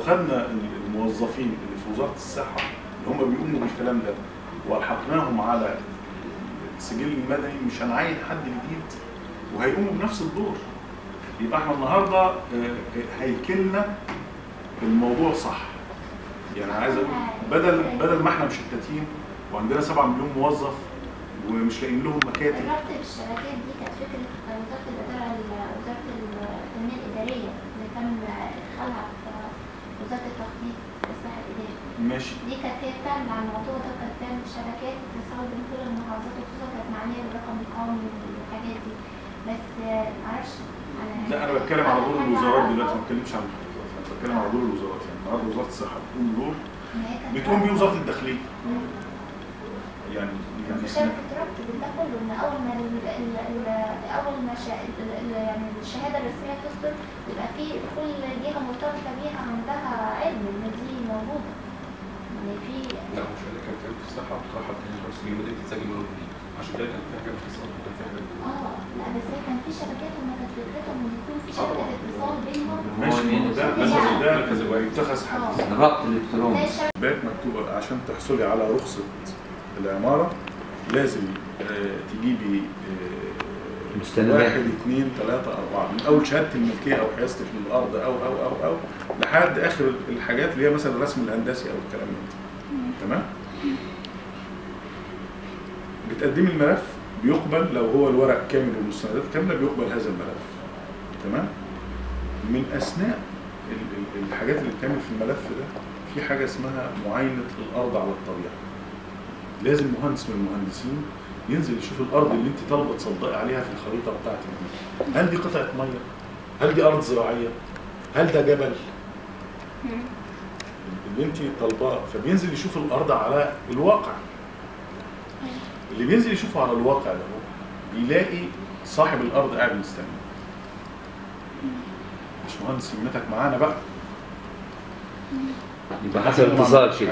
خدنا الموظفين اللي في وزاره الصحه اللي هم بيقوموا بالكلام ده والحقناهم على السجل المدني مش هنعين حد جديد وهيقوموا بنفس الدور يبقى احنا النهارده آه، آه، هيكلنا الموضوع صح يعني عايز اقول بدل بدل ما احنا مشتتين وعندنا 7 مليون موظف ومش لاقيين لهم مكاتب الربط بالشبكات دي كانت فكرة وزارة الإدارة وزارة التنمية الإدارية اللي تم إدخالها في وزارة التخطيط والإصلاح الإداري. ماشي دي كانت هي بتعمل على الموضوع ده كانت بتعمل شبكات تتصل بين كل المحافظات وخصوصا كانت معنية بالرقم القومي والحاجات دي. بس آه، معرفش أنا لا انا بتكلم على دور الوزارات دلوقتي ما بتكلمش عن المحافظات انا بتكلم على دور الوزارات يعني النهارده وزاره الصحه بتقوم بدور إن هي كانت بتقوم بيه وزاره الداخليه مم. يعني يعني في شبكة ربط ده كله ان اول ما ال ال ال اول ما شا ال ال يعني الشهادة الرسمية تصدر يبقى في كل جهة مرتبطة بيها عندها علم ان دي موجودة ان في لا مش اللي كان كان في الصحه بصراحه كان الرسميه بدات تتسجل من جديد عشان كده كان في حاجه بتسقط وكان في حاجه اه لا بس هي كان في شبكات هما كانت فكرتهم ان يكون في شبكة اتصال بينهم ماشي ما هو ده يعني- ده ده يتخذ حديث اه الربط الالكتروني زي الشبكة باك مكتوبه عشان تحصلي على رخصه العماره لازم آه، تجيبي آه، مستندات. واحد اثنين ثلاثة أربعة من أول شهادة الملكية أو حيازتك للأرض أو أو أو أو لحد آخر الحاجات اللي هي مثلا الرسم الهندسي أو الكلام ده تمام؟ بتقدمي الملف بيقبل لو هو الورق كامل والمستندات كاملة بيقبل هذا الملف تمام؟ من أثناء ال- ال- الحاجات اللي بتعمل في الملف ده في حاجة اسمها معاينة الأرض على الطبيعة لازم مهندس من المهندسين ينزل يشوف الارض اللي انت طالبه تصدقي عليها في الخريطه بتاعتك دي هل دي قطعه ميه هل دي ارض زراعيه هل ده جبل اللي انت طالباه فبينزل يشوف الارض على الواقع اللي بينزل يشوفه على الواقع ده هو بيلاقي صاحب الارض قاعد مستني مش مهندس يمتك معانا بقى يبقى حسب اتصال شيء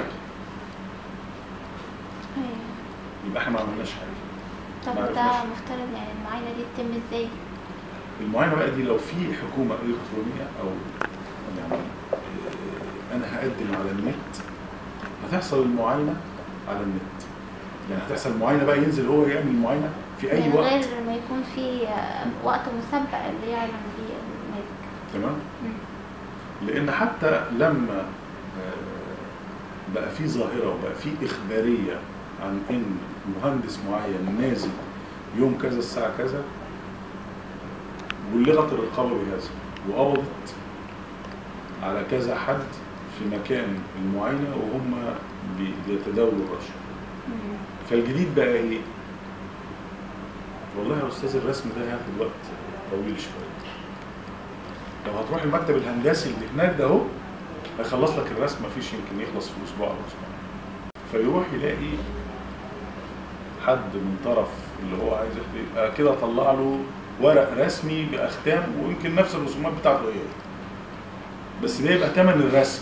يبقى احنا ما عملناش حاجه طب ما ده عرفناش. مفترض يعني المعاينة دي تتم ازاي؟ المعاينه بقى دي لو في حكومه الكترونيه او يعني آه، انا هقدم على النت هتحصل المعاينه على النت يعني هتحصل معاينه بقى ينزل هو يعمل المعاينه في اي من وقت غير ما يكون في آه، وقت مسبق اللي يعلم بيه المالك تمام مم. لان حتى لما آه، بقى في ظاهره وبقى في اخباريه عن ان مهندس معين نازل يوم كذا الساعه كذا بلغت الرقابه بهذا وقبضت على كذا حد في مكان المعاينه وهم بي- بيتداولوا الرشوه مم. فالجديد بقى ايه؟ والله يا استاذ الرسم ده هياخد وقت طويل شويه. لو هتروح المكتب الهندسي اللي هناك ده اهو هيخلص لك الرسم مفيش يمكن يخلص في اسبوع او اسبوعين. فيروح يلاقي حد من طرف اللي هو عايز ياخد- يبقى كده طلع له ورق رسمي باختام ويمكن نفس الرسومات بتاعته هي بس ده يبقى ثمن الرسم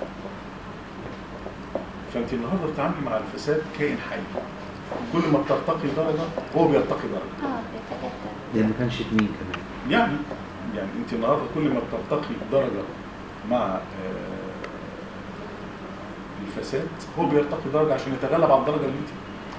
فانت النهارده بتتعاملي مع الفساد كائن حي كل ما بترتقي درجه هو بيرتقي درجه اه بيتجدد ده ما كانش اتنين كمان يعني يعني انت النهارده كل ما بترتقي درجه مع آه، الفساد هو بيرتقي درجه عشان يتغلب على الدرجه اللي انت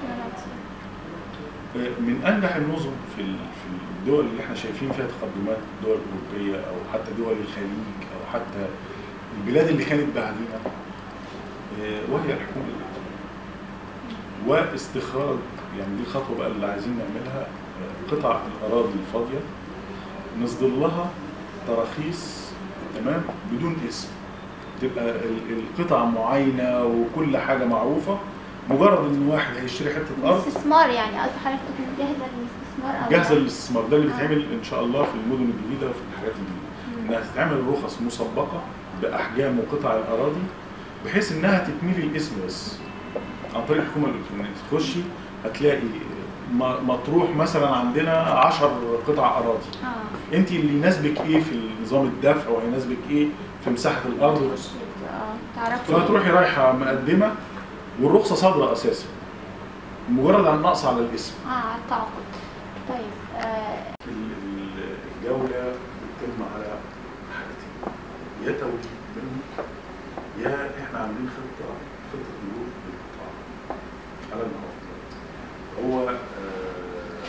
آه، من انجح النظم في ال- في الدول اللي احنا شايفين فيها تقدمات دول اوروبيه او حتى دول الخليج او حتى البلاد اللي كانت بعدينا آه، وهي الحكومه الالكترونيه واستخراج يعني دي الخطوه بقى اللي عايزين نعملها آه، قطع الاراضي الفاضيه نصدر لها تراخيص تمام بدون اسم تبقى ال- القطع معاينه وكل حاجه معروفه مجرد ان واحد هيشتري حته ارض استثمار يعني قصدي حضرتك تكون جاهزة للاستثمار أو جاهزه للاستثمار ده اللي بيتعمل ان شاء الله في المدن الجديده وفي الحاجات الجديده انها تتعمل رخص مسبقه باحجام وقطع الاراضي بحيث انها تتميل الاسم بس عن طريق الحكومه الالكترونيه تخشي هتلاقي م- مطروح مثلا عندنا 10 قطع اراضي اه انت اللي يناسبك ايه في نظام الدفع وهيناسبك ايه في مساحه الارض تخش اه تعرفوا فتروحي رايحه مقدمه والرخصه صادره اساسا مجرد عن نقص على الاسم اه على التعاقد طيب آه ال- ال- الجولة بتتم على حاجتين يا توليد منه يا احنا عاملين خطه خطه مرور بالقطاع على المحافظات هو آه،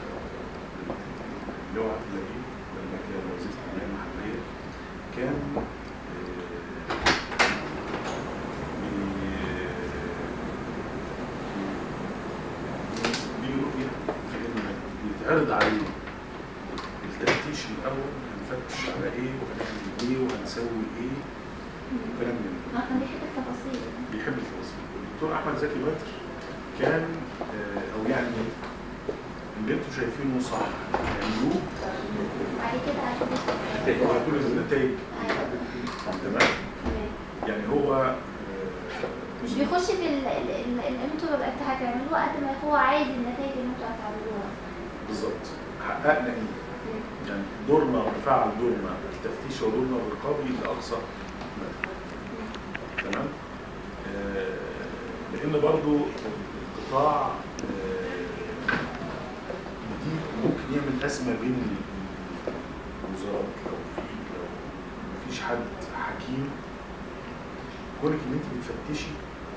اللي هو عبد اللطيف لما كان وزير التنميه المحليه كان دي رؤيه في ان يتعرض عليه التفتيش الاول هنفتش على ايه وهنعمل ايه وهنسوي ايه وكلام من ده ما كان بيحب التفاصيل بيحب التفاصيل الدكتور احمد زكي بدر كان آه، او يعني اللي انتم شايفينه صح يعملوه بعد كده هتبقى وهتقول النتائج تمام يعني هو آه، مش بيخش في ال- ال- ال- اللي انتوا بقى هتعملوه قد ما هو عايز النتائج اللي انتوا هتعملوها بالظبط حققنا ايه يعني دورنا وفعل دورنا التفتيش ودورنا الرقابي لاقصى مدى تمام آه، لان برضو القطاع آه، جديد ممكن يعمل ازمه بين الوزارات لو في لو مفيش حد حكيم كونك ان انت بتفتشي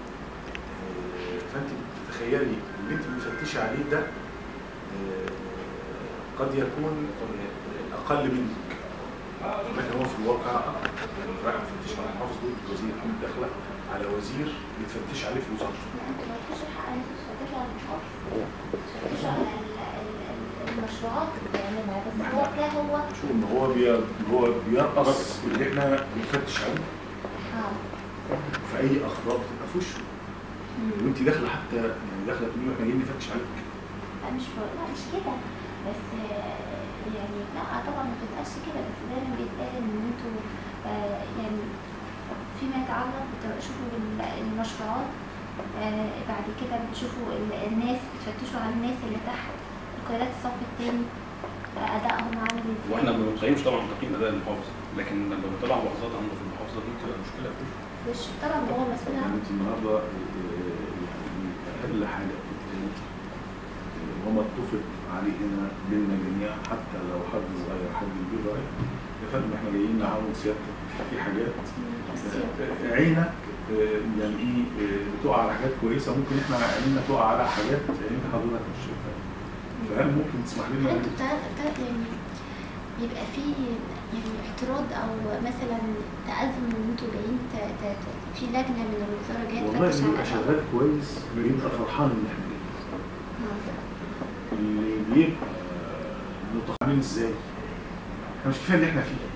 آه، فانت بتتخيلي اللي انت بتفتشي عليه ده آه، قد يكون آه، اقل منك لكن هو في الواقع أكتر. يعني رايح تفتش على محافظ دول وزير او داخله على وزير بتفتش عليه في وزارته انت مالكش الحق ان انتوا تفتشوا على المحافظ تفتشوا على ال- ال- ال- المشروعات اللي بيعملها بس هو ده هو شو ان هو بي هو بيرقص اللي احنا بنفتش عليه اه في اي اخطاء بتبقى في وشه وانت داخله حتى يعني داخله تقولي له احنا جايين نفتش عليك لا مش ف- لا مش كده بس آه، يعني لا طبعا ما بتتقالش كده بس دايما بيتقال ان انتوا آه، يعني فيما يتعلق بتشوفوا ال- المشروعات آه، بعد كده بتشوفوا ال- الناس بتفتشوا على الناس اللي تحت القيادات الصف الثاني ادائهم عامل ازاي واحنا ما بنقيمش طبعا تقييم اداء المحافظ لكن لما بنطلع ملاحظات عنده في المحافظه دي بتبقى مشكله مش طبعا هو مسؤول يعني عنه انت النهارده آه، يعني اقل حاجه بتتقال آه، وما اتفق عليه هنا بيننا جميعا حتى لو حد صغير حد كبير رايح يا فندم احنا جايين نعاون سيادتك في حاجات بس آه، عينك آه، يعني ايه آه، بتقع على حاجات كويسه ممكن احنا عيننا تقع على حاجات عين حضرتك مش شايفها فهل ممكن تسمح لنا انتوا بتاع- بتاع- يعني بيبقى في يعني اعتراض او مثلا تأزم ان انتوا جايين ت- ت- ت- في لجنه من الوزاره جايه والله تفتش اللي يبقى على شغال كويس بيبقى فرحان ان احنا جايين آه. اللي بيبقى متقبلين ازاي؟ احنا مش كفايه اللي احنا فيه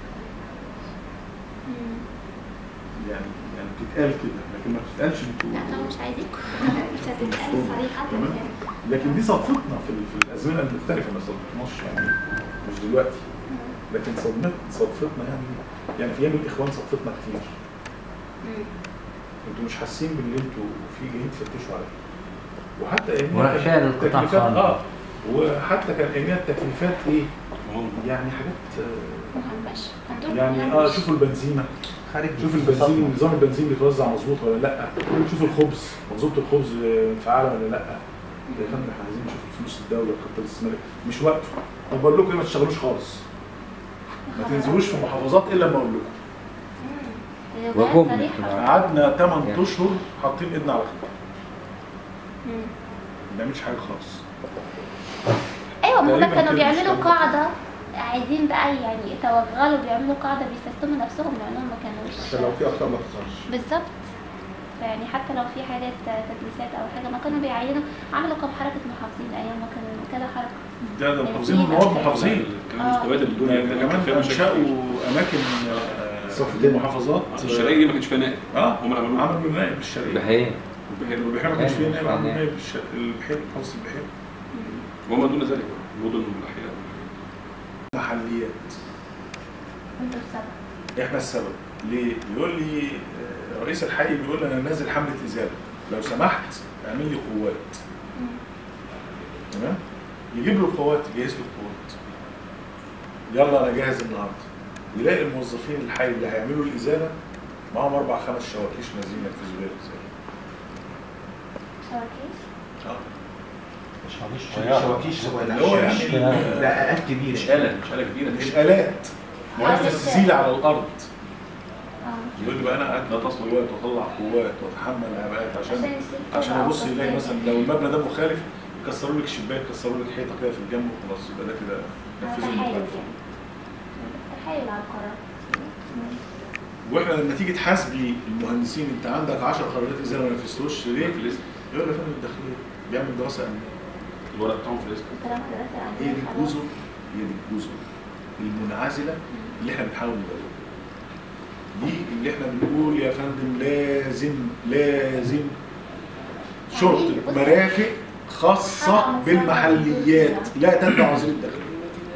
مم. يعني يعني بتتقال كده لكن ما بتتقالش انتوا لا طبعا مش عايزينكم مش هتتقال صريحه تمام. يعني. لكن دي صدفتنا في ال- في الازمنه المختلفه ما صدفتناش يعني مش دلوقتي لكن صدمت صدفتنا يعني يعني في ايام الاخوان صدفتنا كتير مم. انتوا مش حاسين باللي انتوا فيه جايين تفتشوا عليه وحتى اياميها وعشان كانت القطاع التكليفات خالص. اه وحتى كان اياميها التكليفات ايه؟ تمام يعني حاجات آه، مهمش عندكم يعني مهمش. اه شوفوا البنزينه خارج شوف البنزين نظام البنزين بيتوزع مظبوط ولا لا شوف الخبز منظومه الخبز آه، فعاله ولا لا يا فندم احنا عايزين نشوف فلوس الدوله الخطه الاستثماريه مش وقته طب بقول لكم ايه ما تشتغلوش خالص ما تنزلوش في المحافظات الا لما اقول لكم مم. الولايات وجم صريحة. قعدنا 8 يعني. اشهر حاطين ايدنا على خطه مم. ما بنعملش حاجه خالص ايوه ما هم تقريباً كانوا كده بيعملوا مش قاعده عايزين بقى يعني يتوغلوا بيعملوا قاعده بيسيستموا نفسهم لانهم ما كانوش عشان لو في اخطاء ما تظهرش بالظبط يعني حتى لو في حاجات تدريسات او حاجه ما كانوا بيعينوا عملوا كم حركه محافظين ايام ما كانوا كذا حركه ده ده محافظين ونواب محافظين كان مستويات ده الدنيا ده كان كمان فيها مشاكل انشأوا كتير. اماكن آه، صف محافظات الشرقيه دي ما كانش فيها نائب اه هم اللي عملوها عملوا نائب الشرقيه بحقيقة البحيره والبحيره ما كانش فيها نائب عملوا نائب. نائب الش- البحيره محافظه البحيره وما دون ذلك المدن والاحياء محليات انتوا السبب احنا السبب ليه؟ يقول لي آه، رئيس الحي بيقول لي انا نازل حمله ازاله لو سمحت اعمل لي قوات مم. تمام؟ يجيب له القوات يجهز له القوات يلا انا جاهز النهارده يلاقي الموظفين الحي اللي هيعملوا الازاله معاهم اربع خمس شواكيش نازلين ينفذوا بيها الازاله شواكيش اه شواكيش اللي هو يعني ال- لا آلات كبيرة مش آلة مش آلة كبيرة مش دي آلات منفذ زيل على الارض اه يقول لي بقى انا اطلع قوات واطلع قوات واتحمل عباءات عشان عشان يصير عشان كده ابص أفضل يلاقي حاجة. مثلا لو المبنى ده مخالف يكسروا لك شباك يكسروا لك حيطه كده في الجنب وخلاص يبقى ده كده نفذوا تحايل المخالفه يعني تحايل على القرار واحنا لما تيجي تحاسبي المهندسين انت عندك 10 قرارات ازاله ما نفذتوش ليه؟ في الاسم يقول لك فندم الداخليه بيعمل دراسه امنيه الورق بتاعهم في الاسم الكلام ده دلوقتي هي عندنا دي خلاص. الجزر هي دي الجزر المنعزله اللي احنا بنحاول ندورها دي اللي احنا بنقول يا فندم لازم لازم شرطه بص- مرافق خاصه طبعاً. بالمحليات لا تتبع وزير الداخليه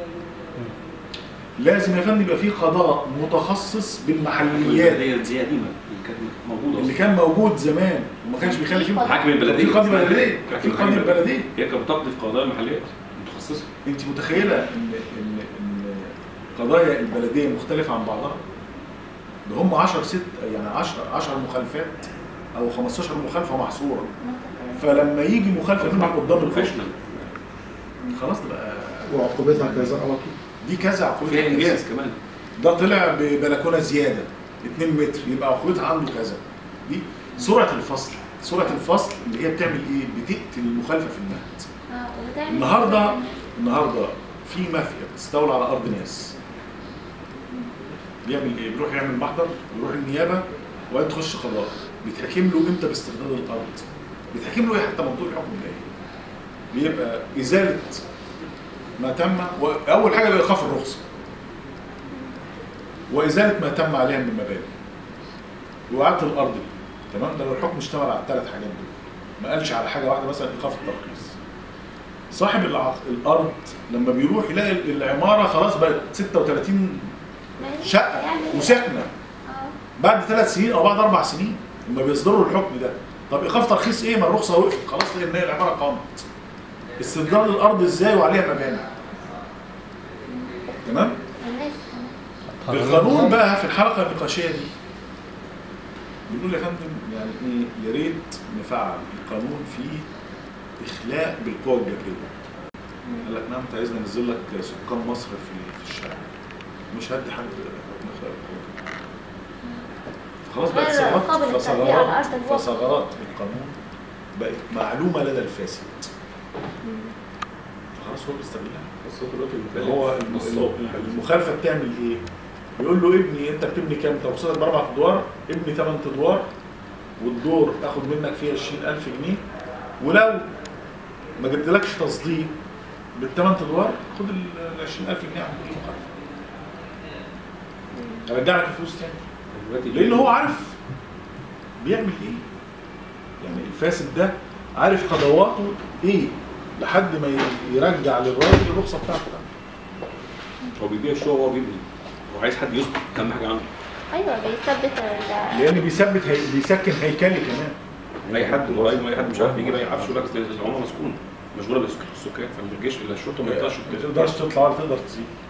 لازم يا فندم يبقى في قضاء متخصص بالمحليات البلديه دي قديمه اللي كانت موجوده اللي أصلاً. كان موجود زمان وما كانش بيخلي فيه حاكم البلديه في قاضي اسمها بلديه كده. كان في حاكم قاضي البلدية. بلديه هي كانت بتقضي في قضايا المحليات متخصصه انت متخيله ان ان ان قضايا البلديه مختلفه عن بعضها ده هم 10 ست يعني 10 10 مخالفات او 15 مخالفه محصوره فلما يجي مخالفه تطلع قدام القاضي بروفيشنال خلاص تبقى وعقوبتها كذا على طول دي كذا عقوبه فيها كذا. انجاز كمان ده طلع ببلكونه زياده 2 متر يبقى عقوبتها عنده كذا دي سرعه الفصل سرعه الفصل اللي هي بتعمل ايه بتقتل المخالفه في المهد اه وبتعمل النهارده النهارده في مافيا بتستولى على ارض ناس بيعمل ايه؟ بيروح يعمل محضر ويروح النيابه وبعدين تخش قضاء بيتحكم له امتى باسترداد الارض بيتحكم له ايه حتى موضوع الحكم ده بيبقى ازاله ما تم واول حاجه بايقاف الرخصه وازاله ما تم عليها من المباني واعاده الارض دي تمام ده لو الحكم اشتمل على الثلاث حاجات دول ما قالش على حاجه واحده مثلا ايقاف الترخيص صاحب الع- الارض لما بيروح يلاقي العماره خلاص بقت 36 شقه وسكنه اه بعد ثلاث سنين او بعد اربع سنين لما بيصدروا الحكم ده طب ايقاف ترخيص ايه ما الرخصه وقفت خلاص لان هي العماره قامت استبدال الارض ازاي وعليها مباني تمام الناس القانون بقى في الحلقه النقاشيه دي بنقول يا فندم يعني ايه يا ريت نفعل القانون فيه اخلاء بالقوى الجبريه قال لك نعم انت عايزنا ننزل لك سكان مصر في في الشارع مش هدي حد حكم اخلاء بالقوى الجبرية. خلاص بقت غير ثغرات قابل للتطبيق على فثغرات أرض الواقع. فثغرات القانون بقت معلومه لدى الفاسد خلاص هو بيستغلها بس هو دلوقتي المخالف هو الم- نصاب. الم- المخالفه بتعمل ايه؟ يقول له ابني انت بتبني كام؟ انت رخصتك باربع ادوار ابني ثمان ادوار والدور تاخد منك فيه 20000 جنيه ولو ما جبتلكش تصديق بالثمان ادوار خد ال 20000 جنيه عن كل مخالفه. ارجع لك الفلوس تاني دلوقتي لان هو عارف بيعمل ايه يعني الفاسد ده عارف خطواته ايه لحد ما ي- يرجع للراجل الرخصه بتاعته هو بيبيع الشقق وهو بيبني هو عايز حد يسكت اهم حاجه عنده ايوه بيثبت ال- لان بيثبت هي... بيسكن هيكلي كمان اي حد قريب من اي حد مش عارف يجي ما يعرفش يقول لك العماره مسكونه مشغوله بالسكان فما بتجيش الا الشرطه ما يقدرش ما تقدرش تطلع ولا تقدر تزيد